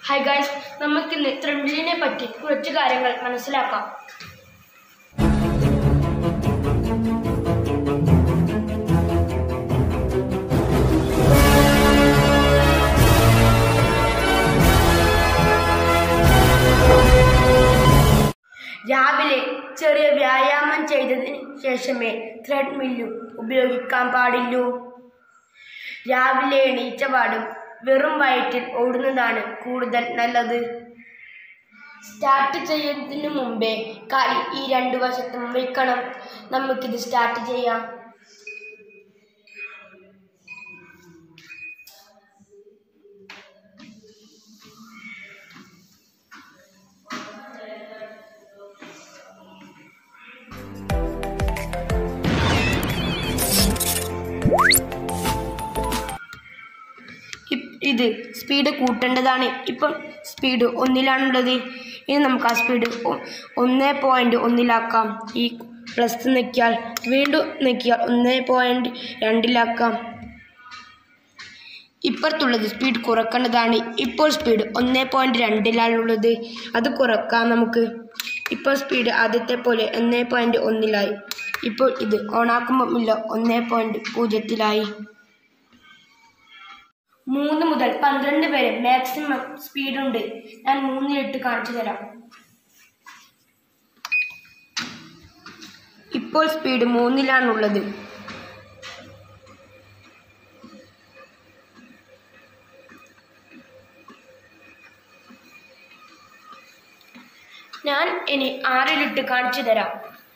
hi guys നമുക്കിന്ന് ത്രിമ്പിളിനെ പറ്റി കുറച്ച് കാര്യങ്ങൾ മനസ്സിലാക്കാം രാവിലെ ചെറിയ വ്യായാമം ചെയ്തതിന് ശേഷമേ ത്രെഡ് മില്ല് ഉപയോഗിക്കാൻ പാടുള്ളൂ രാവിലെ എണീച്ച പാടും വെറും വയറ്റിൽ ഓടുന്നതാണ് കൂടുതൽ നല്ലത് സ്റ്റാർട്ട് ചെയ്യുന്നതിന് മുമ്പേ കാൽ ഈ രണ്ട് വശത്തും വയ്ക്കണം നമുക്കിത് സ്റ്റാർട്ട് ചെയ്യാം ഇപ്- ഇത് സ്പീഡ് കൂട്ടേണ്ടതാണ് ഇപ്പം സ്പീഡ് ഒന്നിലാണുള്ളത് ഇനി നമുക്ക് ആ സ്പീഡ് ഒ- ഒന്ന് പോയിന്റ് ഒന്നിലാക്കാം ഈ പ്ലസ് നിൽക്കിയാൽ വീണ്ടും നിൽക്കിയാൽ ഒന്ന് പോയിന്റ് രണ്ടിലാക്കാം ഇപ്പുറത്തുള്ളത് സ്പീഡ് കുറക്കേണ്ടതാണ് ഇപ്പോൾ സ്പീഡ് ഒന്ന് പോയിന്റ് രണ്ടിലാണുള്ളത് അത് കുറക്കാം നമുക്ക് ഇപ്പോൾ സ്പീഡ് ആദ്യത്തെ പോലെ ഒന്ന് പോയിന്റ് ഒന്നിലായി ഇപ്പോൾ ഇത് ഓണാക്കുമ്പോൾ ഇല്ല ഒന്ന് പോയിന്റ് പൂജ്യത്തിലായി മൂന്ന് മുതൽ പന്ത്രണ്ട് വരെ മാക്സിമം സ്പീഡുണ്ട് ഞാൻ മൂന്നിലിട്ട് കാണിച്ചു തരാം ഇപ്പോൾ സ്പീഡ് മൂന്നിലാണുള്ളത് ഞാൻ ഇനി ആറിലിട്ട് കാണിച്ചു തരാം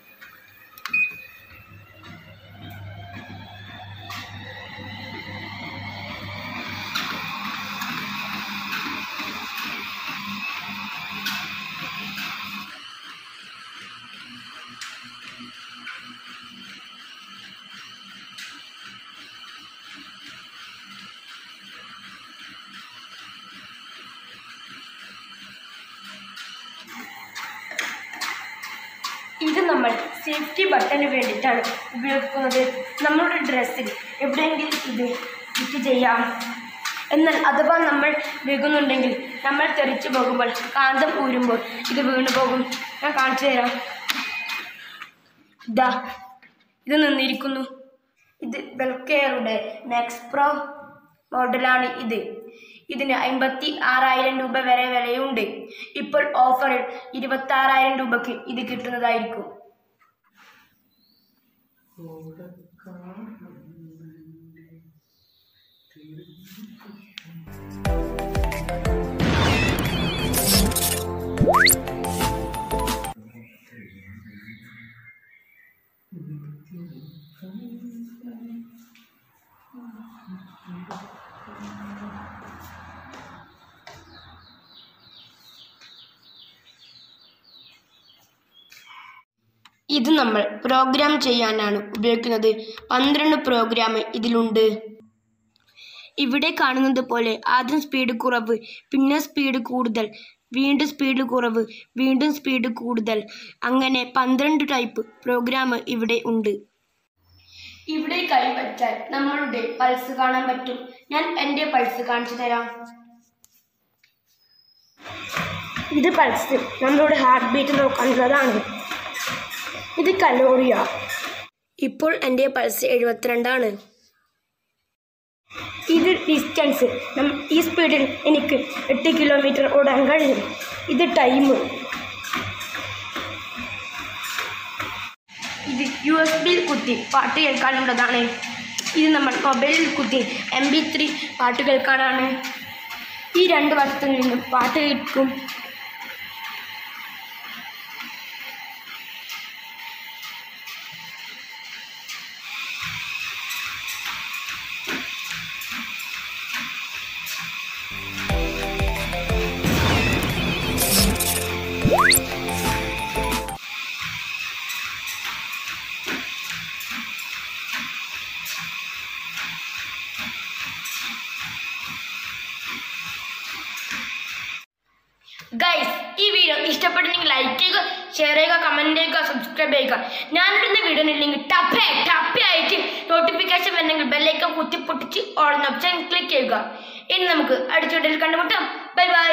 ഇത് നമ്മൾ സേഫ്റ്റി ബട്ടന് വേണ്ടിയിട്ടാണ് ഉപയോഗിക്കുന്നത് നമ്മളുടെ ഡ്രസ്സിൽ എവിടെയെങ്കിലും ഇത് ഫിറ്റ് ചെയ്യാം എന്നാൽ അഥവാ നമ്മൾ വീകുന്നുണ്ടെങ്കിൽ നമ്മൾ തെറിച്ചു പോകുമ്പോൾ കാന്തം ഊരുമ്പോൾ ഇത് വീണു പോകും ഞാൻ കാണിച്ചു തരാം ഇതാ ഇത് നിന്നിരിക്കുന്നു ഇത് ബെൽക്കെയറുടെ മാക്സ് പ്രോ മോഡലാണ് ഇത് ഇതിന് അമ്പത്തി ആറായിരം രൂപ വരെ വിലയുണ്ട് ഇപ്പോൾ ഓഫറിൽ ഇരുപത്തി ആറായിരം രൂപയ്ക്ക് ഇത് കിട്ടുന്നതായിരിക്കും ഇത് നമ്മൾ പ്രോഗ്രാം ചെയ്യാനാണ് ഉപയോഗിക്കുന്നത് പന്ത്രണ്ട് പ്രോഗ്രാം ഇതിലുണ്ട് ഇവിടെ കാണുന്നത് പോലെ ആദ്യം സ്പീഡ് കുറവ് പിന്നെ സ്പീഡ് കൂടുതൽ വീണ്ടും സ്പീഡ് കുറവ് വീണ്ടും സ്പീഡ് കൂടുതൽ അങ്ങനെ പന്ത്രണ്ട് ടൈപ്പ് പ്രോഗ്രാം ഇവിടെ ഉണ്ട് ഇവിടെ കൈ വച്ചാൽ നമ്മളുടെ പൾസ് കാണാൻ പറ്റും ഞാൻ എൻ്റെ പൾസ് കാണിച്ചു തരാം ഇത് പൾസ് നമ്മളുടെ ഹാർട്ട് ബീറ്റ് നോക്കാനുള്ളതാണ് ഇത് കലോറിയ ഇപ്പോൾ എൻ്റെ പൾസ് എഴുപത്തിരണ്ടാണ് ഇത് ഡിസ്റ്റൻസ് നം- ഈ സ്പീഡിൽ എനിക്ക് എട്ട് കിലോമീറ്റർ ഓടാൻ കഴിയും ഇത് ടൈം ഇത് യു എസ് ബിയിൽ കുത്തി പാട്ട് കേൾക്കാനുള്ളതാണ് ഇത് നമ്മൾ മൊബൈലിൽ കുത്തി എം ബി ത്രീ പാട്ട് കേൾക്കാനാണ് ഈ രണ്ട് വശത്തു നിന്നും പാട്ട് കേൾക്കും ഗൈസ് ഈ വീഡിയോ ഇഷ്ടപ്പെട്ടെങ്കിൽ ലൈക്ക് ചെയ്യുക ഷെയർ ചെയ്യുക കമൻറ്റ് ചെയ്യുക സബ്സ്ക്രൈബ് ചെയ്യുക ഞാനിടുന്ന വീഡിയോ ഇല്ലെങ്കിൽ ടപ്പേ ടപ്പേ ആയിട്ട് നോട്ടിഫിക്കേഷൻ വരണമെങ്കിൽ ബെല്ലൈക്കൻ കുത്തി പൊട്ടിച്ച് ഓൾ ഓപ്ഷൻ ക്ലിക്ക് ചെയ്യുക ഇനി നമുക്ക് അടുത്ത വീഡിയോയിൽ കണ്ടുമുട്ടാം ബൈ ബൈ